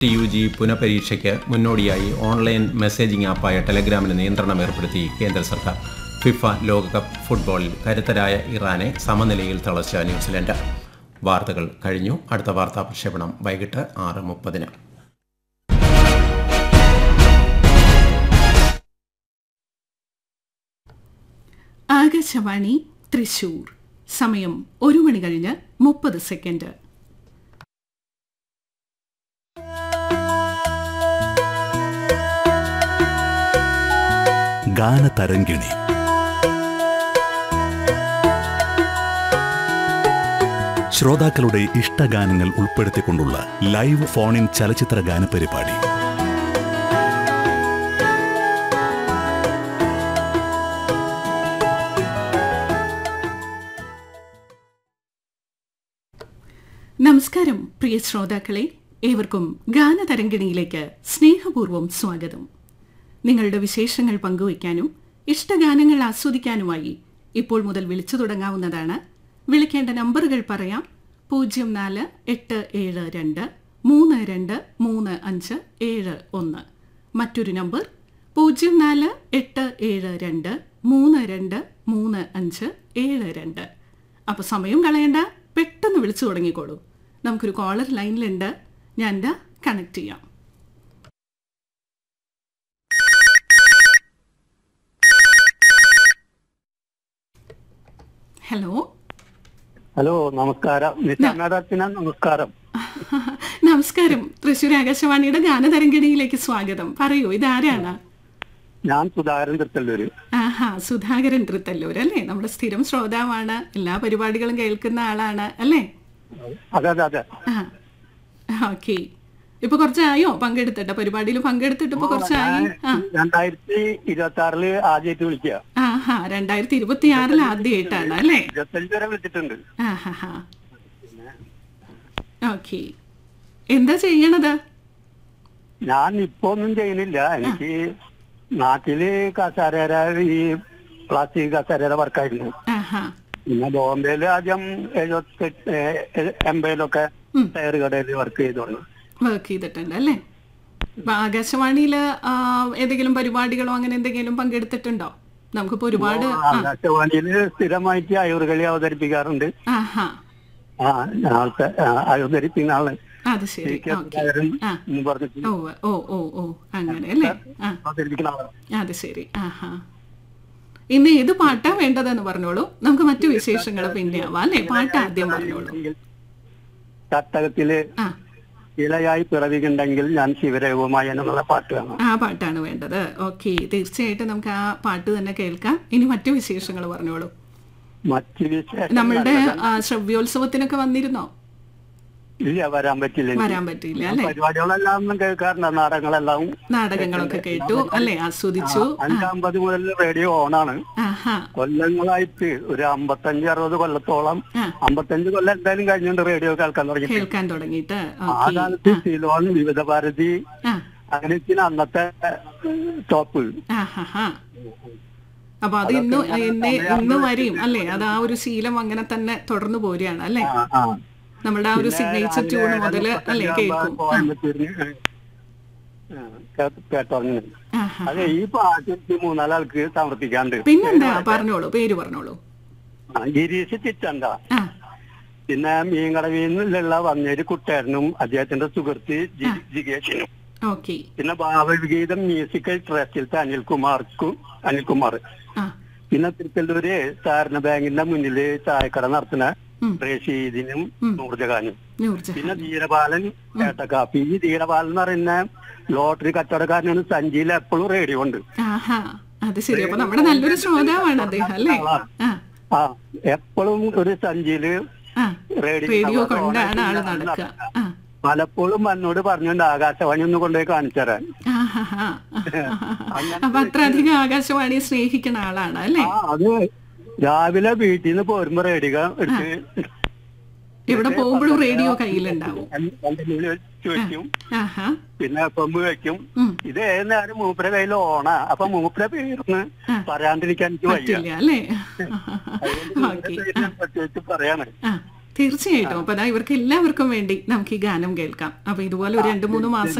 T U G പുനഃപരീക്ഷയ്ക്ക് മുന്നോടിയായി online messaging ആപ്പായ ടെലഗ്രാമിന് നിയന്ത്രണം ഏർപ്പെടുത്തി കേന്ദ്ര സർക്കാർ ഫിഫ ലോകകപ്പ് ഫുട്ബോളിൽ കരുത്തരായ ഇറാനെ സമനിലയിൽ തളച്ച ന്യൂസിലൻഡ് വാർത്തകൾ കഴിഞ്ഞു അടുത്ത വാർത്താ പ്രക്ഷേപണം വൈകിട്ട് ആറ് മുപ്പതിന് ആകാശവാണി തൃശൂർ സമയം ഒരു മണി കഴിഞ്ഞ് മുപ്പത് സെക്കൻഡ് ഗാനതരംഗിണി ശ്രോതാക്കളുടെ ഇഷ്ടഗാനങ്ങൾ ഉൾപ്പെടുത്തിക്കൊണ്ടുള്ള ലൈവ് ഫോൺ ഇൻ ചലച്ചിത്ര ഗാന പരിപാടി നമസ്കാരം പ്രിയ ശ്രോതാക്കളെ ഏവർക്കും ഗാനതരംഗിണിയിലേക്ക് സ്നേഹപൂർവ്വം സ്വാഗതം നിങ്ങളുടെ വിശേഷങ്ങൾ പങ്കുവയ്ക്കാനും ഇഷ്ടഗാനങ്ങൾ ആസ്വദിക്കാനുമായി ഇപ്പോൾ മുതൽ വിളിച്ചു തുടങ്ങാവുന്നതാണ് വിളിക്കേണ്ട നമ്പറുകൾ പറയാം പൂജ്യം നാല് എട്ട് ഏഴ് രണ്ട് മൂന്ന് രണ്ട് മൂന്ന് അഞ്ച് ഏഴ് ഒന്ന് മറ്റൊരു നമ്പർ പൂജ്യം നാല് എട്ട് ഏഴ് രണ്ട് മൂന്ന് രണ്ട് മൂന്ന് അഞ്ച് ഏഴ് രണ്ട് അപ്പോൾ സമയം കളയണ്ട പെട്ടെന്ന് വിളിച്ചു തുടങ്ങിക്കോളൂ നമുക്കൊരു കോളർ ലൈനിലുണ്ട് ഞാൻ എന്താ കണക്ട് ചെയ്യാം ഹലോ ഹലോ നമസ്കാരം നിശാനാഥത്തിന് നമസ്കാരം നമസ്കാരം തൃശ്ശൂർ ആകാശവാണിയുടെ ഗാനതരംഗിണിയിലേക്ക് സ്വാഗതം പറയൂ ഇതാരാണ് ഞാൻ സുധാകരൻ തൃത്തല്ലൂര് ആഹാ സുധാകരൻ തൃത്തല്ലൂർ അല്ലേ നമ്മുടെ സ്ഥിരം ശ്രോതാവാണ് എല്ലാ പരിപാടികളും കേൾക്കുന്ന ആളാണ് അല്ലേ അതെ അതെ അതെ ആ ഓക്കെ ഇപ്പൊ കുറച്ചായോ പങ്കെടുത്തിട്ട് പരിപാടിയിൽ പങ്കെടുത്തിട്ട് ഇപ്പൊ കുറച്ചായി ആ രണ്ടായിരത്തി ഇരുപത്തി ആറില് ആദ്യമായിട്ട് വിളിക്കുക ആഹാ രണ്ടായിരത്തി ഇരുപത്തി ആറിൽ ആദ്യമായിട്ടാണ് അല്ലേ ഇരുപത്തഞ്ച് വരെ വിളിച്ചിട്ടുണ്ട് ആഹാ ഓക്കെ എന്താ ചെയ്യണത് ഞാൻ ഇപ്പൊ ഒന്നും ചെയ്യുന്നില്ല എനിക്ക് നാട്ടില് കസാരര ഈ പ്ലാസ്റ്റിക് കസാരയുടെ വർക്കായിരുന്നു ആഹാ പിന്നെ ബോംബെയില് ആദ്യം എഴുപത്തെട്ട് എൺപതിലൊക്കെ ടയർ കടയിൽ വർക്ക് ചെയ്തോണ്ട് വർക്ക് ചെയ്തിട്ടുണ്ട് അല്ലേ അപ്പൊ ആകാശവാണിയില് ആ, ഏതെങ്കിലും പരിപാടികളോ അങ്ങനെ എന്തെങ്കിലും പങ്കെടുത്തിട്ടുണ്ടോ നമുക്കിപ്പോ ഒരുപാട് ആ, ആകാശവാണിയില് സ്ഥിരമായിട്ട് അയൂർകളി അവതരിപ്പിക്കാറുണ്ട് ആഹാ ആ ആൾക്കാർ അവതരിപ്പിക്കുന്ന ആള് അത് ശരി കെ. ഓക്കെ സുധാകരൻ ആ എന്ന് പറഞ്ഞിട്ട് ഓ ഓ ഓ ഓ അങ്ങനെ അല്ലേ ആ അവതരിപ്പിക്കുന്ന ആളാണ് അത് ശരി ആഹാ ഇന്ന് ഏത് പാട്ടാ വേണ്ടതെന്ന് പറഞ്ഞോളൂ നമുക്ക് മറ്റു വിശേഷങ്ങൾ പിന്നെ ആവാം അല്ലേ പാട്ട് ആദ്യം പറഞ്ഞോളൂ തട്ടകത്തില് ആ ഇളയായി പിറവികുണ്ടെങ്കിൽ ഞാൻ ശിവരഘുമായി എന്നുള്ള പാട്ട് വേണം ആ പാട്ടാണ് വേണ്ടത് ഓക്കെ തീർച്ചയായിട്ടും നമുക്ക് ആ പാട്ട് തന്നെ കേൾക്കാം ഇനി മറ്റു വിശേഷങ്ങൾ പറഞ്ഞോളൂ മറ്റു വിശേഷം നമ്മളുടെ ആ, ശ്രവ്യോത്സവത്തിനൊക്കെ വന്നിരുന്നോ ഇല്ല വരാൻ പറ്റില്ല എനിക്ക്. വരാൻ പറ്റിയില്ല അല്ലേ പരിപാടികളെല്ലാം ഒന്നും കേൾക്കാറുണ്ട് നാടകങ്ങളെല്ലാം നാടകങ്ങളൊക്കെ കേട്ടു അല്ലേ ആസ്വദിച്ചു അഞ്ചമ്പത് മുതൽ റേഡിയോ ഓണാണ് ആഹാ കൊല്ലങ്ങളായിട്ട് ഒരു അമ്പത്തഞ്ച് അറുപത് കൊല്ലത്തോളം ആ. അമ്പത്തഞ്ച് കൊല്ലം എന്തായാലും കഴിഞ്ഞുകൊണ്ട് റേഡിയോ കേൾക്കാൻ തുടങ്ങി കേൾക്കാൻ തുടങ്ങിയിട്ട് ആ ഓക്കെ കാലത്ത് സിലോൺ വിവിധ ഭാരതി ആ അങ്ങനെ അന്നത്തെ ടോപ്പ് ആഹാ അപ്പൊ അത് ഇന്ന് ഇന്ന് ഇന്ന് വരെയും അല്ലേ അത് ആ ഒരു ശീലം അങ്ങനെ തന്നെ തുടർന്നു പോരുകയാണ് അല്ലേ ആ ആ നമ്മുടെ ആ ഒരു സിഗ്നേച്ചർ ട്യൂൺ മുതല് അല്ലേ കേൾക്കും ആ, കോയമ്പത്തൂരിന് കേട്ടോർന്നു ആഹാ. അതെ ഈ പാട്ട് എനിക്ക് മൂന്നാലാൾക്ക് സമർപ്പിക്കാണ്ട് പിന്നെന്താ പറഞ്ഞോളൂ പേര് പറഞ്ഞോളൂ ആ, ഗിരീഷ് ചിറ്റണ്ട ആ പിന്നെ മീൻകടവിൽ വന്നേര് കുട്ടേരനും അദ്ദേഹത്തിന്റെ സുഹൃത്ത് ജി- ജിഗേഷിനും ഓക്കെ പിന്നെ ഭാവഗീതം മ്യൂസിക്കൽ ട്രസ്റ്റിലത്തെ അനിൽകുമാർക്കും അനിൽകുമാർ ആ പിന്നെ തിരുത്തല്ലൂര് സഹകരണ ബാങ്കിന്റെ മുന്നില് ചായക്കട നടത്തുന്ന ഉം. റഷീദിനും നൂർജഹാനും നൂർജഹാൻ പിന്നെ ധീരപാലൻ ഏട്ടക്കാപ്പി ഈ ധീരപാലൻ എന്ന് പറയുന്ന ലോട്ടറി കച്ചവടക്കാരനാണ് സഞ്ചിയിൽ എപ്പോഴും റേഡിയോ ഉണ്ട് ആഹാ അത് ശരി അപ്പൊ നമ്മുടെ നല്ലൊരു ശ്രോതാവാണ് അദ്ദേഹം അല്ലേ ആ ആ എപ്പോഴും ഒരു സഞ്ചിയില് ആ റേഡിയോ റേഡിയോ കവർ കൊണ്ടാണ് ആള് ഓണാക്കി നടക്കുക ആ പലപ്പോഴും എന്നോട് പറഞ്ഞുകൊണ്ട് ആകാശവാണി ഒന്ന് കൊണ്ടുപോയി കാണിച്ചു തരാൻ ആഹാഹാ. അപ്പൊ അത്ര അധികം ആകാശവാണിയെ സ്നേഹിക്കുന്ന ആളാണ് അല്ലേ ആ അത് രാവിലെ വീട്ടിൽ നിന്ന് പോരുമ്പോ റേഡിയോ എടുത്ത് എവിടെ പോകുമ്പോഴും റേഡിയോ കയ്യിലുണ്ടാവും എന്റെ മുന്നിൽ വെച്ച് വെക്കും ആഹാ പിന്നെ കൊമ്പ് വെക്കും ഉം. ഇത് ഏത് നേരം മൂപ്പര കയ്യിൽ ഓണ അപ്പൊ മൂപ്പര പേരുന്ന് പറയാണ്ടിരിക്കാൻ എനിക്ക് വയ്യ പറ്റില്ല അല്ലേ അതുകൊണ്ട് ഓക്കെ മൂപ്പരെ പേര് ഞാൻ പ്രത്യേകിച്ച് പറയാണ് ആ തീർച്ചയായിട്ടും അപ്പൊ അതാ ഇവർക്ക് എല്ലാവർക്കും വേണ്ടി നമുക്ക് ഈ ഗാനം കേൾക്കാം അപ്പൊ ഇതുപോലെ ഒരു രണ്ട് മൂന്ന് മാസം